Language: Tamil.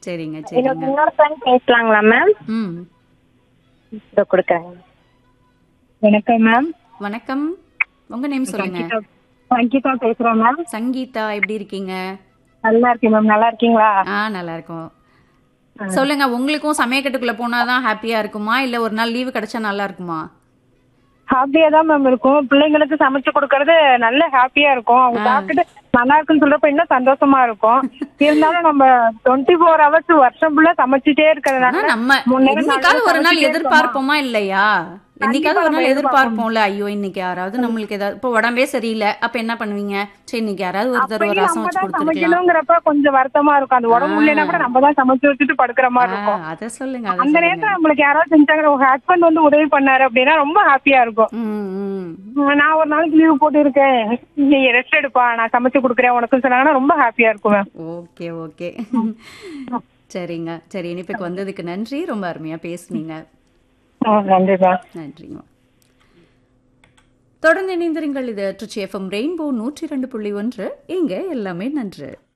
சரிங்க இன்னொரு சரிங்க இன்னொரு டைம் பேசலாங்களா மேம் ம் இதோ கொடுக்குறேங்க வணக்கம் மேம் வணக்கம் உங்க நேம் சொல்லுங்க அங்கிதா பேசுறேன் மேம் சங்கீதா எப்படி இருக்கீங்க நல்லா இருக்கேன் மேம் நல்லா இருக்கீங்களா ஆ நல்லா இருக்கும் சொல்லுங்க உங்களுக்கும் சமயக்கட்டுக்குள்ள போனாதான் ஹாப்பியா இருக்குமா இல்ல ஒரு நாள் லீவு கிடைச்சா நல்லா இருக்குமா ஹாப்பியா தான் மேம் இருக்கும் பிள்ளைங்களுக்கு சமைச்சு கொடுக்கறது நல்ல ஹாப்பியா இருக்கும் அவங்க சாப்பிட்டுட்டு நல்லா இருக்குன்னு சொல்றப்ப இன்னும் சந்தோஷமா இருக்கும் இருந்தாலும் நம்ம டுவெண்ட்டி ஃபோர் ஹவர்ஸ் வருஷம் ஃபுல்லா சமைச்சிட்டே ஆனா இருக்கிறதுனால நம்ம மூணு நேரம் என்னைக்காவது ஒரு நாள் சமைச்சிட்டே எதிர்பார்ப்போமா இல்லையா என்னைக்காவது ஒரு நாள் நம்ம எதிர்பார்ப்போம்ல ஐயோ இன்னைக்கு யாராவது நம்மளுக்கு ஏதாவது இப்போ உடம்பே சரியில்லை அப்ப என்ன பண்ணுவீங்க சரி இன்னைக்கு யாராவது ஒருத்தர் ஒரு அப்பயும் ரசம் நம்ம வச்சு தான் கொடுத்துருக்கலாம் சமைக்கணுங்கிறப்ப கொஞ்சம் வருத்தமா இருக்கும் அந்த உடம்பு இல்லைன்னா கூட நம்ம தான் சமைச்சு வச்சுட்டு படுக்கிற மாதிரி இருக்கும் அத சொல்லுங்க அத அந்த சொல்லுங்க நேரத்துல நம்மளுக்கு யாராவது செஞ்சாங்க உங்க ஹஸ்பண்ட் வந்து உதவி பண்ணாரு அப்படின்னா ரொம்ப ஹாப்பியா இருக்கும் ம், ம். உம், நான் ஒரு நாளைக்கு லீவ் போட்டு இருக்கேன் நீ ரெஸ்ட் எடுப்பா நான் சமைச்சு கொடுக்குறேன் உனக்கு சொன்னாங்கன்னா ரொம்ப ஹாப்பியா இருக்கும் மேம் ஓகே ஓகே சரிங்க சரி இனிப்புக்கு வந்ததுக்கு நன்றி ரொம்ப அருமையா பேசுனீங்க நன்றி மேம் நன்றிங்க தொடர்ந்து இணைந்திருங்கள் இது ட்ரிச்சி எஃப்எம் ரெயின்போ நூற்றி ரெண்டு புள்ளி ஒன்று இங்க எல்லாமே நன்று